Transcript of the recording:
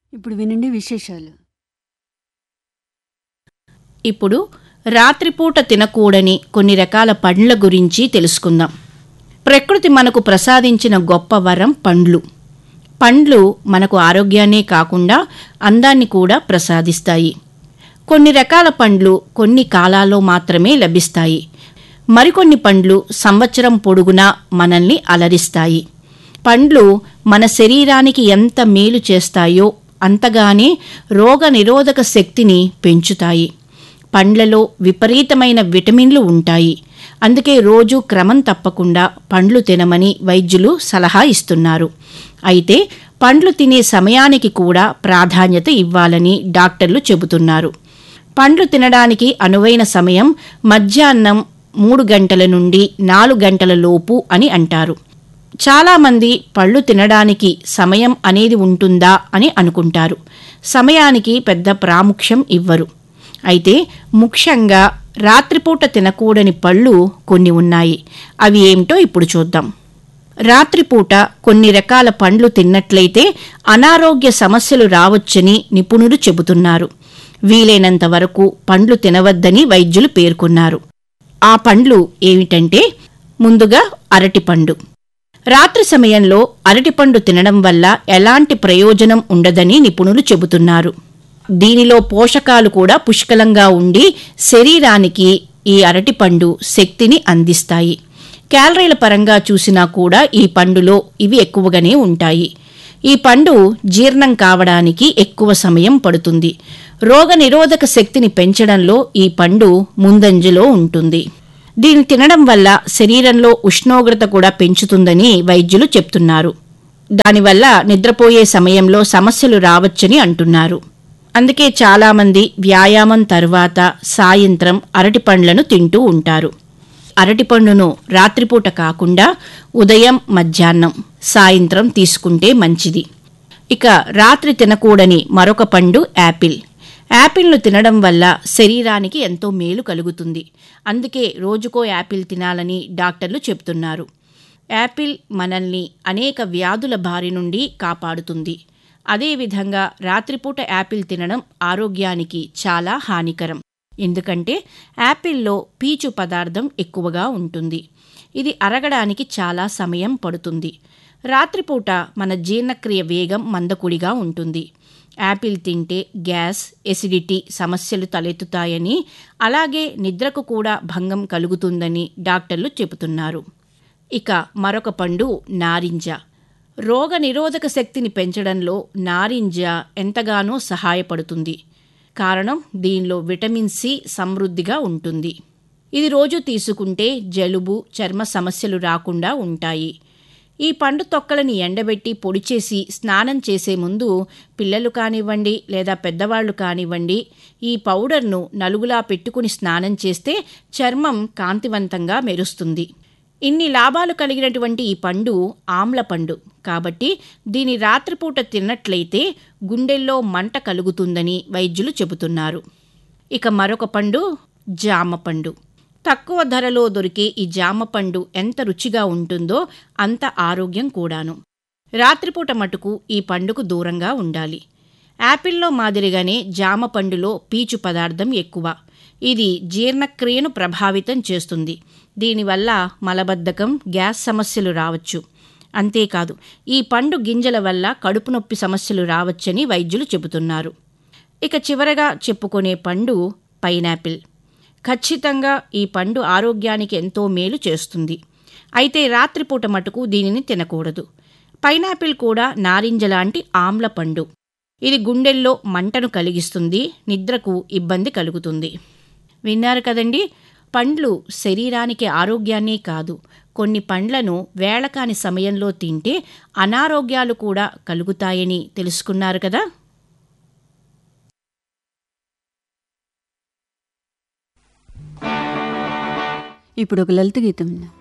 ఇప్పుడు వినండి విశేషాలు ఇప్పుడు రాత్రిపూట తినకూడని కొన్ని రకాల పండ్ల గురించి తెలుసుకుందాం ప్రకృతి మనకు ప్రసాదించిన గొప్ప వరం పండ్లు పండ్లు మనకు ఆరోగ్యాన్నే కాకుండా అందాన్ని కూడా ప్రసాదిస్తాయి కొన్ని రకాల పండ్లు కొన్ని కాలాల్లో మాత్రమే లభిస్తాయి మరికొన్ని పండ్లు సంవత్సరం పొడుగునా మనల్ని అలరిస్తాయి పండ్లు మన శరీరానికి ఎంత మేలు చేస్తాయో అంతగానే రోగ నిరోధక శక్తిని పెంచుతాయి పండ్లలో విపరీతమైన విటమిన్లు ఉంటాయి అందుకే రోజు క్రమం తప్పకుండా పండ్లు తినమని వైద్యులు సలహా ఇస్తున్నారు అయితే పండ్లు తినే సమయానికి కూడా ప్రాధాన్యత ఇవ్వాలని డాక్టర్లు చెబుతున్నారు పండ్లు తినడానికి అనువైన సమయం మధ్యాహ్నం మూడు గంటల నుండి నాలుగు గంటల లోపు అని అంటారు చాలామంది పళ్ళు తినడానికి సమయం అనేది ఉంటుందా అని అనుకుంటారు సమయానికి పెద్ద ప్రాముఖ్యం ఇవ్వరు అయితే ముఖ్యంగా రాత్రిపూట తినకూడని పళ్ళు కొన్ని ఉన్నాయి అవి ఏమిటో ఇప్పుడు చూద్దాం రాత్రిపూట కొన్ని రకాల పండ్లు తిన్నట్లయితే అనారోగ్య సమస్యలు రావచ్చని నిపుణులు చెబుతున్నారు వీలైనంత వరకు పండ్లు తినవద్దని వైద్యులు పేర్కొన్నారు ఆ పండ్లు ఏమిటంటే ముందుగా అరటిపండు రాత్రి సమయంలో అరటిపండు తినడం వల్ల ఎలాంటి ప్రయోజనం ఉండదని నిపుణులు చెబుతున్నారు దీనిలో పోషకాలు కూడా పుష్కలంగా ఉండి శరీరానికి ఈ అరటిపండు శక్తిని అందిస్తాయి క్యాలరీల పరంగా చూసినా కూడా ఈ పండులో ఇవి ఎక్కువగానే ఉంటాయి ఈ పండు జీర్ణం కావడానికి ఎక్కువ సమయం పడుతుంది రోగ నిరోధక శక్తిని పెంచడంలో ఈ పండు ముందంజలో ఉంటుంది దీన్ని తినడం వల్ల శరీరంలో ఉష్ణోగ్రత కూడా పెంచుతుందని వైద్యులు చెప్తున్నారు దానివల్ల నిద్రపోయే సమయంలో సమస్యలు రావచ్చని అంటున్నారు అందుకే చాలామంది వ్యాయామం తర్వాత సాయంత్రం అరటి పండ్లను తింటూ ఉంటారు అరటిపండును రాత్రిపూట కాకుండా ఉదయం మధ్యాహ్నం సాయంత్రం తీసుకుంటే మంచిది ఇక రాత్రి తినకూడని మరొక పండు యాపిల్ యాపిల్ను తినడం వల్ల శరీరానికి ఎంతో మేలు కలుగుతుంది అందుకే రోజుకో యాపిల్ తినాలని డాక్టర్లు చెప్తున్నారు యాపిల్ మనల్ని అనేక వ్యాధుల బారి నుండి కాపాడుతుంది అదేవిధంగా రాత్రిపూట యాపిల్ తినడం ఆరోగ్యానికి చాలా హానికరం ఎందుకంటే యాపిల్లో పీచు పదార్థం ఎక్కువగా ఉంటుంది ఇది అరగడానికి చాలా సమయం పడుతుంది రాత్రిపూట మన జీర్ణక్రియ వేగం మందకుడిగా ఉంటుంది యాపిల్ తింటే గ్యాస్ ఎసిడిటీ సమస్యలు తలెత్తుతాయని అలాగే నిద్రకు కూడా భంగం కలుగుతుందని డాక్టర్లు చెబుతున్నారు ఇక మరొక పండు నారింజ రోగ నిరోధక శక్తిని పెంచడంలో నారింజ ఎంతగానో సహాయపడుతుంది కారణం దీనిలో విటమిన్ సి సమృద్ధిగా ఉంటుంది ఇది రోజు తీసుకుంటే జలుబు చర్మ సమస్యలు రాకుండా ఉంటాయి ఈ పండు తొక్కలని ఎండబెట్టి పొడి చేసి స్నానం చేసే ముందు పిల్లలు కానివ్వండి లేదా పెద్దవాళ్ళు కానివ్వండి ఈ పౌడర్ను నలుగులా పెట్టుకుని స్నానం చేస్తే చర్మం కాంతివంతంగా మెరుస్తుంది ఇన్ని లాభాలు కలిగినటువంటి ఈ పండు ఆమ్ల పండు కాబట్టి దీని రాత్రిపూట తిన్నట్లయితే గుండెల్లో మంట కలుగుతుందని వైద్యులు చెబుతున్నారు ఇక మరొక పండు జామ పండు తక్కువ ధరలో దొరికే ఈ జామ పండు ఎంత రుచిగా ఉంటుందో అంత ఆరోగ్యం కూడాను రాత్రిపూట మటుకు ఈ పండుకు దూరంగా ఉండాలి యాపిల్లో మాదిరిగానే జామ పండులో పీచు పదార్థం ఎక్కువ ఇది జీర్ణక్రియను ప్రభావితం చేస్తుంది దీనివల్ల మలబద్ధకం గ్యాస్ సమస్యలు రావచ్చు అంతేకాదు ఈ పండు గింజల వల్ల కడుపు నొప్పి సమస్యలు రావచ్చని వైద్యులు చెబుతున్నారు ఇక చివరగా చెప్పుకునే పండు పైనాపిల్ ఖచ్చితంగా ఈ పండు ఆరోగ్యానికి ఎంతో మేలు చేస్తుంది అయితే రాత్రిపూట మటుకు దీనిని తినకూడదు పైనాపిల్ కూడా నారింజ లాంటి ఆమ్ల పండు ఇది గుండెల్లో మంటను కలిగిస్తుంది నిద్రకు ఇబ్బంది కలుగుతుంది విన్నారు కదండి పండ్లు శరీరానికి ఆరోగ్యాన్నే కాదు కొన్ని పండ్లను వేళకాని సమయంలో తింటే అనారోగ్యాలు కూడా కలుగుతాయని తెలుసుకున్నారు కదా ఇప్పుడు ఒక లలిత గీతం విందాం